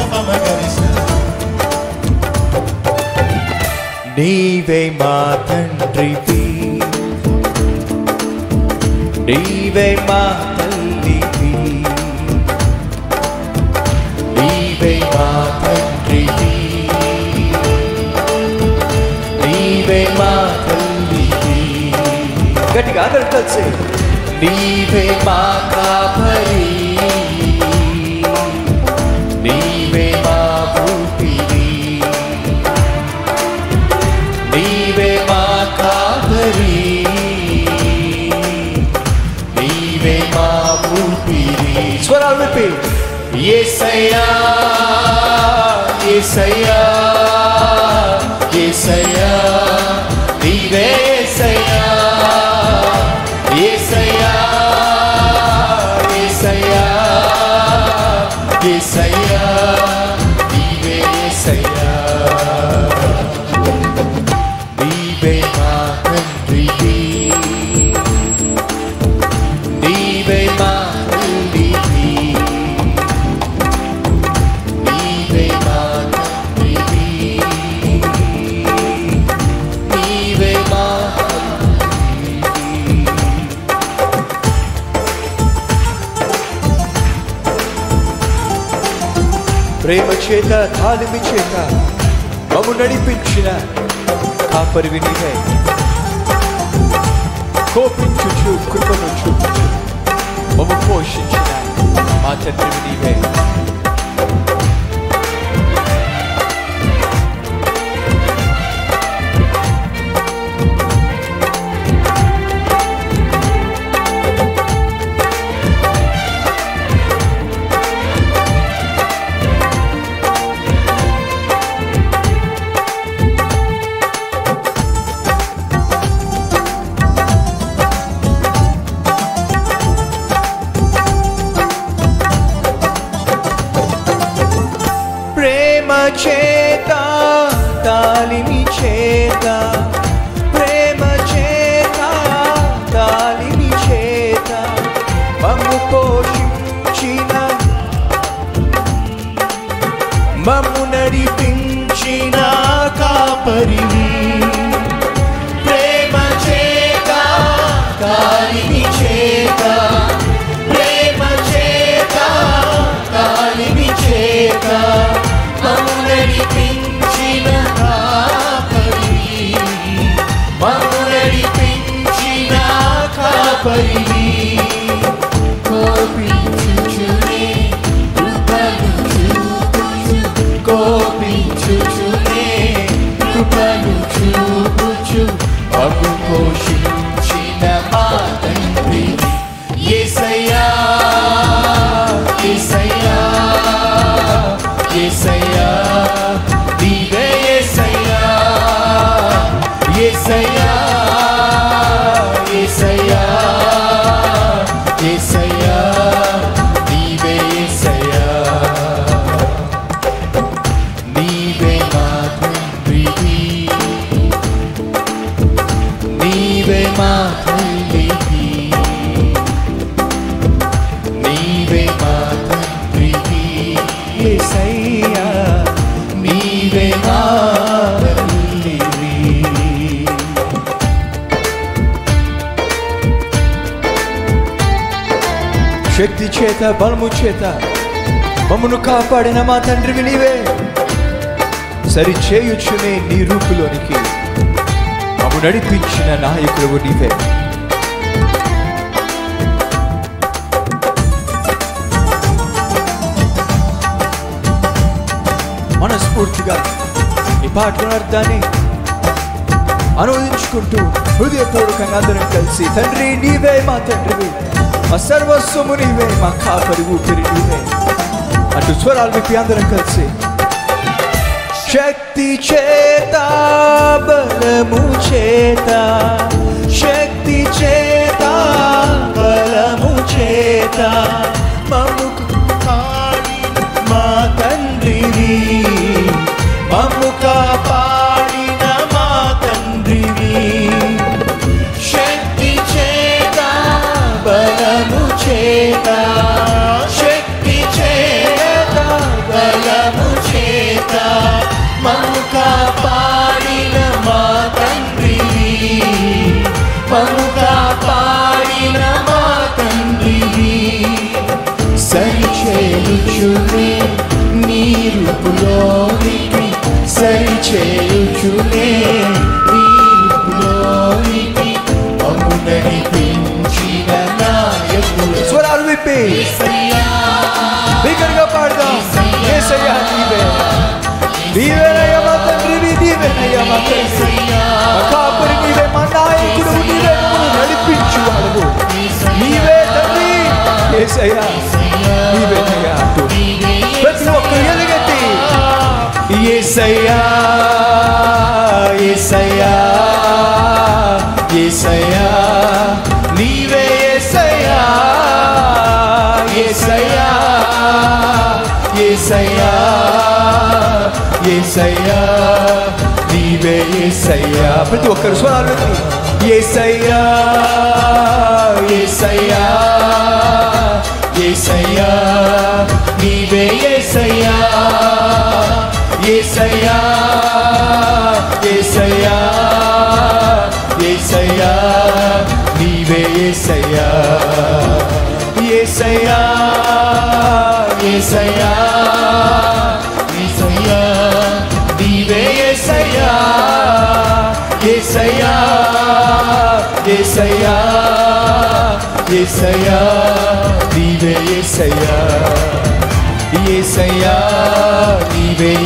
నీవే మా తండ్రివి నీవే మా తల్లివి నీవే మా తండ్రివి నీవే మా తల్లివి గట్టిగా అందరూ కలిసి నీవే మా కాపరి నీవే మా ఊపిరి నీవే మా కాపరి నీవే మా ఊపిరి స్వరాలు విప్పి ఏసయ్యా ఏసయ్యా ఏసయ్యా నీవే ఏసయ్యా ఏసయ్యా ఏసయ్యా ఏసయ్యా నీవే ఏసయ్యా నీవే మా తండ్రివి నీవే మా తల్లివి నీవే మా తండ్రివి నీవే మా తల్లివి ప్రేమ చేత తాలిమి చేత మమ్ము నడిపించిన కాపరివి నీవే కోపించుచు కృపను చూపించు మమ్ము పోషించిన మా తండ్రివి నీవే ప్రేమ చేత తాలిమి చేత ప్రేమ చేత తాలిమి చేత మమ్ము పోషించిన మమ్ము నడిపించిన కాపరివి ప్రేమ చేత తాలిమి చేత ప్రేమ చేత తాలిమి చేత మమ్ము నడిపించిన కాపరివి మమ్ము నడిపించిన కాపరివి కోపించుచునే కృపను చూపుచు కోపించుచునే కృపను చూపుచు మమ్ము పోషించిన మా తండ్రి యేసయ్యా యేసయ్యా యేసయ్యా నీవే యేసయ్యా యేసయ్యా యేసయ్యా యేసయ్యా నీవే యేసయ్యా నీవే మా తండ్రివి నీవే మా తల్లివి నీవే మా తండ్రివి యేసయ్యా నీవే మా తల్లివి శక్తి చేత బలము చేత మమ్మను కాపాడిన మా తండ్రివి నీవే సరి చేయుచునే నీ రూపులోనికి మమ్ము నడిపించిన నాయకుడు నీవే మనస్ఫూర్తిగా ఈ పాటల అర్థాన్ని అనువదించుకుంటూ హృదయపూర్వకంగా అందరం కలిసి తండ్రి నీవే మా తండ్రివి మా సర్వస్వము నీవే మా కాపరి ఊపిరి నీవే అటు స్వరాలు విప్పి అందరం కలిసి శక్తి చేత బలము చేత శక్తి చేత బలము చేత మమ్ము కాపాడిన మా తండ్రివి మమ్ము కాపాడిన మా తండ్రివి శక్తి చేత బలము చేత శక్తి చేత బలము మము కాపాడిన మా తండ్రివి మము కాపాడిన మా తండ్రివి సరిచేయుచునే నీ రూపులోనికి సరిచేయుచునే నీ రూపులోనికి మమ్ము నడిపించిన నాయకుడు స్వరాలు విప్పి బిగ్గరగా పాడదాం ఏసయ్యా నీవే నీవేనయ్యా మా తండ్రివి నీవేనయ్యా మా తండ్రి మా కాపరి నీవే మా నాయకుడు నీవే మమ్మల్ని నడిపించువాడు నీవే తండ్రి ఏసయ్యా నీవేనయ్యా అంటూ ప్రతి ఒక్కరు ఎలుగెత్తి ఏసయ్యా ఏసయ్యా ఏసయ్యా నీవే ఏసయ్యా ఏసయ్యా ఏసయ్యా ఏసయ్యా నీవే ఏసయ్యా ప్రతి ఒక్కరు స్వరాలు ఎత్తి ఏసయ్యా ఏసయ్యా ఏసయ్యా నీవే ఏసయ్యా ఏసయ్యా ఏసయ్యా ఏసయ్యా నీవే ఏసయ్యా ఏసయ్యా ఏసయ్యా ఏసయ్యా నీవే ఏసయ్యా ఏసయ్యా ఏసయ్యా ఏసయ్యా నీవే ఏసయ్యా ఏసయ్యా నీవే